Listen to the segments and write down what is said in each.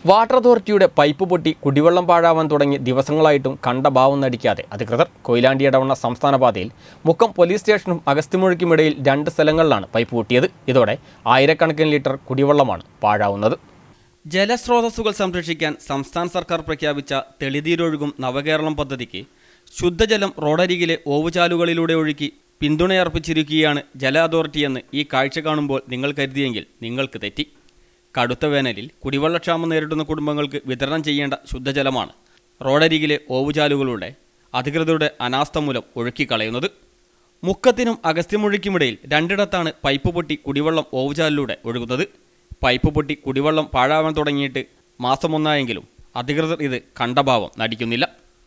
water അതോറിറ്റിയുടെ pipe പൊട്ടി കുടിവെള്ളം പാഴാവാൻ തുടങ്ങി ദിവസങ്ങളായിട്ടും കണ്ട ഭാവം നടിക്കാതെ അധികൃതർ കൊയിലാണ്ടി ഇടവണ്ണ സംസ്ഥാന പാതയിൽ മുക്കം പോലീസ് സ്റ്റേഷനും അഗസ്തിമുഴയ്ക്കുമിടയിൽ രണ്ട് സ്ഥലങ്ങളിലാണ് പൈപ്പ് പൊട്ടിയത് ഇതോടെ ആയിരക്കണക്കിന് ലിറ്റർ കുടിവെള്ളമാണ് പാഴാവുന്നത് ജലസ്രോതസ്സുകൾ സംരക്ഷിക്കാൻ സംസ്ഥാന സർക്കാർ പ്രഖ്യാപിച്ച തെളിതീരൊഴുകും നവകേരളം പദ്ധതിക്ക് ശുദ്ധജലം റോഡരികിലെ ഓവുചാലുകളിലൂടെ ഒഴുക്കി പിന്തുണയർപ്പിച്ചിരിക്കുകയാണ് ജല അതോറിറ്റിയെന്ന് ഈ കാഴ്ച കാണുമ്പോൾ നിങ്ങൾ കരുതിയെങ്കിൽ നിങ്ങൾക്ക് തെറ്റി കടുത്ത വേനലിൽ കുടിവെള്ളക്ഷാമം നേരിടുന്ന കുടുംബങ്ങൾക്ക് വിതരണം ചെയ്യേണ്ട ശുദ്ധജലമാണ് റോഡരികിലെ ഓവുചാലുകളുടെ അധികൃതരുടെ അനാസ്ഥ മൂലം ഒഴുക്കിക്കളയുന്നത് മുക്കത്തിനും അഗസ്ത്യമൊഴുക്കുമിടയിൽ രണ്ടിടത്താണ് പൈപ്പ് പൊട്ടി കുടിവെള്ളം ഓവുചാലിലൂടെ ഒഴുകുന്നത് പൈപ്പ് പൊട്ടി കുടിവെള്ളം പാഴാവാൻ തുടങ്ങിയിട്ട് മാസമൊന്നായെങ്കിലും അധികൃതർ ഇത് കണ്ടഭാവം നടിക്കുന്നില്ല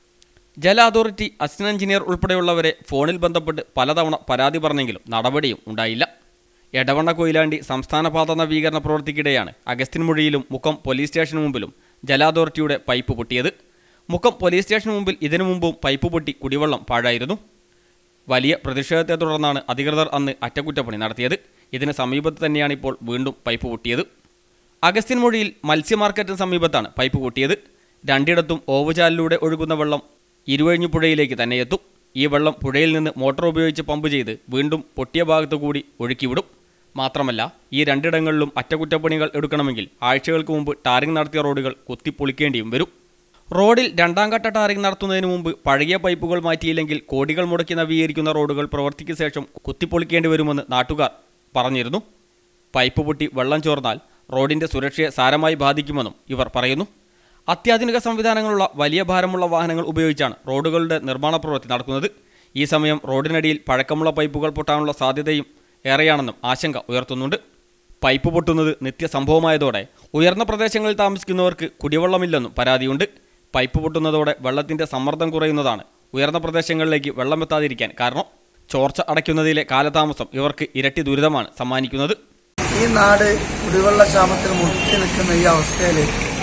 ജല അതോറിറ്റി അസിസ്റ്റന്റ് എഞ്ചിനീയർ ഉൾപ്പെടെയുള്ളവരെ ഫോണിൽ ബന്ധപ്പെട്ട് പലതവണ പരാതി പറഞ്ഞെങ്കിലും നടപടിയും ഉണ്ടായില്ല എടവണ്ണ കൊയിലാണ്ടി സംസ്ഥാന പാത നവീകരണ പ്രവൃത്തിക്കിടെയാണ് അഗസ്ത്യൻമുഴിയിലും മുക്കം പോലീസ് സ്റ്റേഷന് മുമ്പിലും ജല അതോറിറ്റിയുടെ പൈപ്പ് പൊട്ടിയത് മുക്കം പോലീസ് സ്റ്റേഷന് മുമ്പിൽ ഇതിനു മുമ്പും പൈപ്പ് പൊട്ടി കുടിവെള്ളം പാഴായിരുന്നു വലിയ പ്രതിഷേധത്തെ തുടർന്നാണ് അധികൃതർ അന്ന് അറ്റകുറ്റപ്പണി നടത്തിയത് ഇതിന് സമീപത്ത് തന്നെയാണ് ഇപ്പോൾ വീണ്ടും പൈപ്പ് പൊട്ടിയത് അഗസ്ത്യൻ മൊഴിയിൽ മത്സ്യ മാർക്കറ്റിന് സമീപത്താണ് പൈപ്പ് പൊട്ടിയത് രണ്ടിടത്തും ഓവുചാലിലൂടെ ഒഴുകുന്ന വെള്ളം ഇരുവഴിഞ്ഞു പുഴയിലേക്ക് തന്നെ എത്തും ഈ വെള്ളം പുഴയിൽ നിന്ന് മോട്ടോർ ഉപയോഗിച്ച് പമ്പ് ചെയ്ത് വീണ്ടും പൊട്ടിയ ഭാഗത്തു കൂടി ഒഴുക്കിവിടും മാത്രമല്ല ഈ രണ്ടിടങ്ങളിലും അറ്റകുറ്റപ്പണികൾ എടുക്കണമെങ്കിൽ ആഴ്ചകൾക്ക് മുമ്പ് ടാറിംഗ് നടത്തിയ റോഡുകൾ കുത്തിപ്പൊളിക്കേണ്ടിയും വരും റോഡിൽ രണ്ടാം ഘട്ട ടാറിംഗ് നടത്തുന്നതിന് മുമ്പ് പഴകിയ പൈപ്പുകൾ മാറ്റിയില്ലെങ്കിൽ കോടികൾ മുടക്കി നവീകരിക്കുന്ന റോഡുകൾ പ്രവർത്തിക്ക് ശേഷം കുത്തിപ്പൊളിക്കേണ്ടി വരുമെന്ന് നാട്ടുകാർ പറഞ്ഞിരുന്നു പൈപ്പ് പൊട്ടി വെള്ളം ചോർന്നാൽ റോഡിന്റെ സുരക്ഷയെ സാരമായി ബാധിക്കുമെന്നും ഇവർ പറയുന്നു അത്യാധുനിക സംവിധാനങ്ങളുള്ള വലിയ ഭാരമുള്ള വാഹനങ്ങൾ ഉപയോഗിച്ചാണ് റോഡുകളുടെ നിർമ്മാണ പ്രവൃത്തി നടക്കുന്നത് ഈ സമയം റോഡിനടിയിൽ പഴക്കമുള്ള പൈപ്പുകൾ പൊട്ടാനുള്ള സാധ്യതയും ഏറെയാണെന്നും ആശങ്ക ഉയർത്തുന്നുണ്ട് പൈപ്പ് പൊട്ടുന്നത് നിത്യസംഭവമായതോടെ ഉയർന്ന പ്രദേശങ്ങളിൽ താമസിക്കുന്നവർക്ക് കുടിവെള്ളമില്ലെന്നും പരാതിയുണ്ട് പൈപ്പ് പൊട്ടുന്നതോടെ വെള്ളത്തിന്റെ സമ്മർദ്ദം കുറയുന്നതാണ് ഉയർന്ന പ്രദേശങ്ങളിലേക്ക് വെള്ളമെത്താതിരിക്കാൻ കാരണം ചോർച്ച അടയ്ക്കുന്നതിലെ കാലതാമസം ഇവർക്ക് ഇരട്ടി ദുരിതമാണ് സമ്മാനിക്കുന്നത് ഈ നാട് കുടിവെള്ള ക്ഷാമത്തിൽ മുട്ടി നിൽക്കുന്ന ഈ അവസ്ഥയിൽ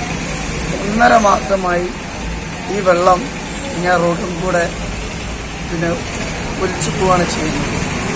ഒന്നര മാസമായി ഈ വെള്ളം ഇങ്ങനെ റോഡും കൂടെ പിന്നെ ഒലിച്ചു പോവാണ് ചെയ്യുന്നത്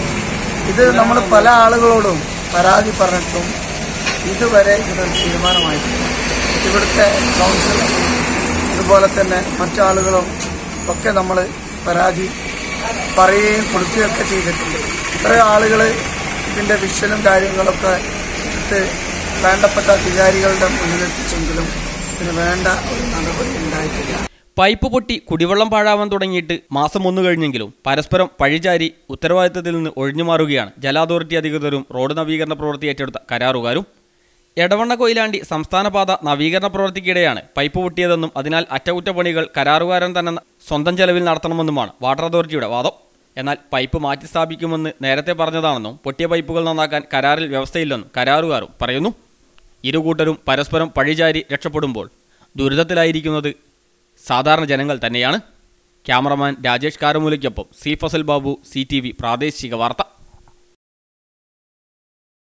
ഇത് നമ്മൾ പല ആളുകളോടും പരാതി പറഞ്ഞിട്ടും ഇതുവരെ ഇതിനൊരു തീരുമാനമായിട്ടില്ല ഇവിടുത്തെ കൗൺസിലർ അതുപോലെ തന്നെ മറ്റാളുകളും ഒക്കെ നമ്മൾ പരാതി പറയുകയും കൊടുക്കുകയൊക്കെ ചെയ്തിട്ടുണ്ട് ഇത്രയും ആളുകൾ ഇതിന്റെ വിഷലും കാര്യങ്ങളൊക്കെ എടുത്ത് വേണ്ടപ്പെട്ട അധികാരികളുടെ മുന്നിലെത്തിച്ചെങ്കിലും ഇതിന് വേണ്ട ഒരു നടപടി ഉണ്ടായിട്ടില്ല പൈപ്പ് പൊട്ടി കുടിവെള്ളം പാഴാവാൻ തുടങ്ങിയിട്ട് മാസം ഒന്ന് കഴിഞ്ഞെങ്കിലും പരസ്പരം പഴിചാരി ഉത്തരവാദിത്തത്തിൽ നിന്ന് ഒഴിഞ്ഞുമാറുകയാണ് ജല അതോറിറ്റി അധികൃതരും റോഡ് നവീകരണ പ്രവൃത്തി ഏറ്റെടുത്ത കരാറുകാരും എടവണ്ണ കൊയിലാണ്ടി സംസ്ഥാന പാത നവീകരണ പ്രവൃത്തിക്കിടെയാണ് പൈപ്പ് പൊട്ടിയതെന്നും അതിനാൽ അറ്റകുറ്റപ്പണികൾ കരാറുകാരൻ തന്നെ സ്വന്തം ചെലവിൽ നടത്തണമെന്നുമാണ് വാട്ടർ അതോറിറ്റിയുടെ വാദം എന്നാൽ പൈപ്പ് മാറ്റി സ്ഥാപിക്കുമെന്ന് നേരത്തെ പറഞ്ഞതാണെന്നും പൊട്ടിയ പൈപ്പുകൾ നന്നാക്കാൻ കരാറിൽ വ്യവസ്ഥയില്ലെന്നും കരാറുകാരും പറയുന്നു ഇരുകൂട്ടരും പരസ്പരം പഴിചാരി രക്ഷപ്പെടുമ്പോൾ ദുരിതത്തിലായിരിക്കുന്നത് സാധാരണ ജനങ്ങൾ തന്നെയാണ് ക്യാമറമാൻ രാജേഷ് കാരമൂലയ്ക്കൊപ്പം C Fasal Babu C T V പ്രാദേശിക വാർത്ത